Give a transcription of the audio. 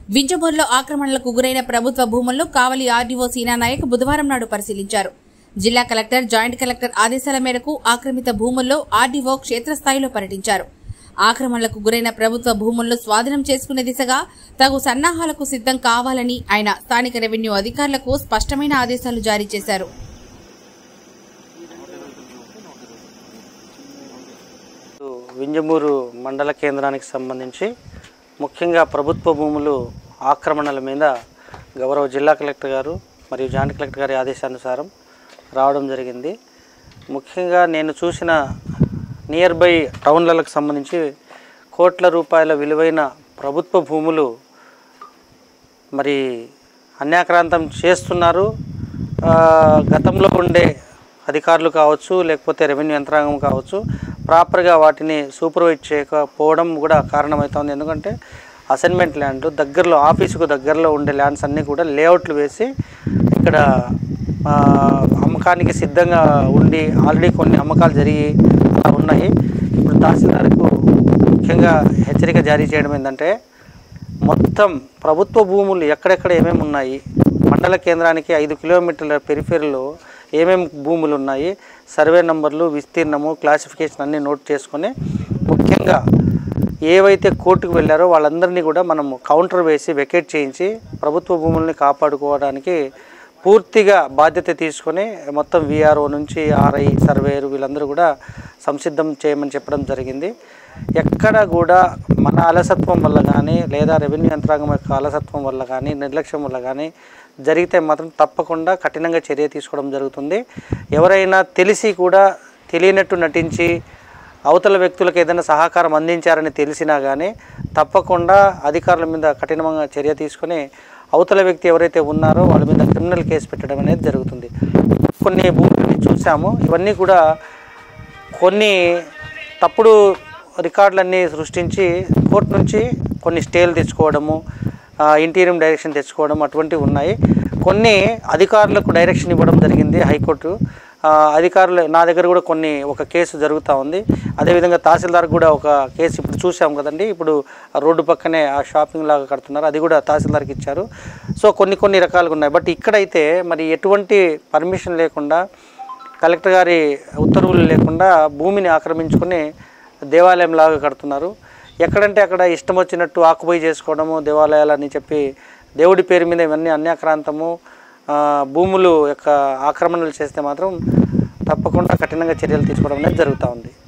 వింజమూరులో ఆక్రమణలకు గురైన ప్రభుత్వ భూములను కావలి ఆర్డీఓ సీనా నాయక్ బుధవారం నాడు పరిశీలించారు జిల్లా కలెక్టర్ జాయింట్ కలెక్టర్ ఆదేశాల మేరకు ఆక్రమిత భూముల్లో ఆర్డీఓ క్షేత్రస్థాయిలో పర్యటించారు ఆక్రమణలకు గురైన ప్రభుత్వ భూములను స్వాధీనం చేసుకునే దిశగా తగు సన్నాహాలకు సిద్ధం కావాలని ఆయన స్థానిక రెవెన్యూ అధికారులకు స్పష్టమైన ఆదేశాలు జారీ చేశారు వింజమూరు మండల కేంద్రానికి సంబంధించి ముఖ్యంగా ప్రభుత్వ భూములు ఆక్రమణల మీద గౌరవ జిల్లా కలెక్టర్ గారు మరియు జాయింట్ కలెక్టర్ గారి ఆదేశానుసారం రావడం జరిగింది ముఖ్యంగా నేను చూసిన నియర్ బై టౌన్లకు సంబంధించి కోట్ల రూపాయల విలువైన ప్రభుత్వ భూములు మరి అన్యాక్రాంతం చేస్తున్నారు ఆ, గతంలో ఉండే అధికారులు కావచ్చు లేకపోతే రెవెన్యూ యంత్రాంగం కావచ్చు ప్రాపర్గా వాటిని సూపర్వైజ్ చేయకపోవడం కూడా కారణమవుతుంది ఎందుకంటే అసైన్మెంట్ ల్యాండ్ దగ్గరలో ఆఫీసుకు దగ్గరలో ఉండే ల్యాండ్స్ అన్నీ కూడా లేఅవుట్లు వేసి ఇక్కడ ఆ, అమ్మకానికి సిద్ధంగా ఉండి ఆల్రెడీ కొన్ని అమ్మకాలు జరిగి అలా ఉన్నాయి ఇప్పుడు తహసీల్దార్కు ముఖ్యంగా హెచ్చరిక జారీ చేయడం ఏంటంటే మొత్తం ప్రభుత్వ భూములు ఎక్కడెక్కడ ఏమేమి ఉన్నాయి మండల కేంద్రానికి ఐదు కిలోమీటర్ల పెరిఫెరీలో ఏమేమి భూములు ఉన్నాయి సర్వే నంబర్లు విస్తీర్ణము క్లాసిఫికేషన్ అన్నీ నోట్ చేసుకొని ముఖ్యంగా ఏవైతే కోర్టుకు వెళ్ళారో వాళ్ళందరినీ కూడా మనం కౌంటర్ వేసి వెకేట్ చేయించి ప్రభుత్వ భూముల్ని కాపాడుకోవడానికి పూర్తిగా బాధ్యత తీసుకొని మొత్తం విఆర్ఓ నుంచి ఆర్ఐ సర్వేయర్ వీళ్ళందరూ కూడా సంసిద్ధం చేయమని చెప్పడం జరిగింది ఎక్కడ కూడా మన అలసత్వం వల్ల కానీ లేదా రెవెన్యూ యంత్రాంగం యొక్క అలసత్వం వల్ల కానీ నిర్లక్ష్యం వల్ల కానీ జరిగితే మాత్రం తప్పకుండా కఠినంగా చర్య తీసుకోవడం జరుగుతుంది ఎవరైనా తెలిసి కూడా తెలియనట్టు నటించి అవతల వ్యక్తులకు ఏదైనా సహకారం అందించారని తెలిసినా కానీ తప్పకుండా అధికారుల మీద కఠినంగా చర్య తీసుకొని అవతల వ్యక్తి ఎవరైతే ఉన్నారో వాళ్ళ మీద క్రిమినల్ కేసు పెట్టడం అనేది జరుగుతుంది కొన్ని భూములని చూసాము ఇవన్నీ కూడా కొన్ని తప్పుడు రికార్డులన్నీ సృష్టించి కోర్టు నుంచి కొన్ని స్టేలు తెచ్చుకోవడము ఇంటీరియం డైరెక్షన్ తెచ్చుకోవడం అటువంటివి ఉన్నాయి కొన్ని అధికారులకు డైరెక్షన్ ఇవ్వడం జరిగింది హైకోర్టు ఆ, అధికారులు నా దగ్గర కూడా కొన్ని ఒక కేసు జరుగుతూ ఉంది అదేవిధంగా తహసీల్దార్ కూడా ఒక కేసు ఇప్పుడు చూసాం కదండి ఇప్పుడు ఆ రోడ్డు పక్కనే ఆ షాపింగ్ లాగా కడుతున్నారు అది కూడా తహసీల్దార్కి ఇచ్చారు సో కొన్ని కొన్ని రకాలుగా ఉన్నాయి బట్ ఇక్కడైతే మరి ఎటువంటి పర్మిషన్ లేకుండా కలెక్టర్ గారి ఉత్తర్వులు లేకుండా భూమిని ఆక్రమించుకొని దేవాలయం లాగా కడుతున్నారు ఎక్కడంటే అక్కడ ఇష్టం వచ్చినట్టు ఆకుపోయి చేసుకోవడము దేవాలయాలని చెప్పి దేవుడి పేరు మీద ఇవన్నీ అన్యాక్రాంతము ఆ, భూములు యొక్క ఆక్రమణలు చేస్తే మాత్రం తప్పకుండా కఠినంగా చర్యలు తీసుకోవడం అనేది జరుగుతూ ఉంది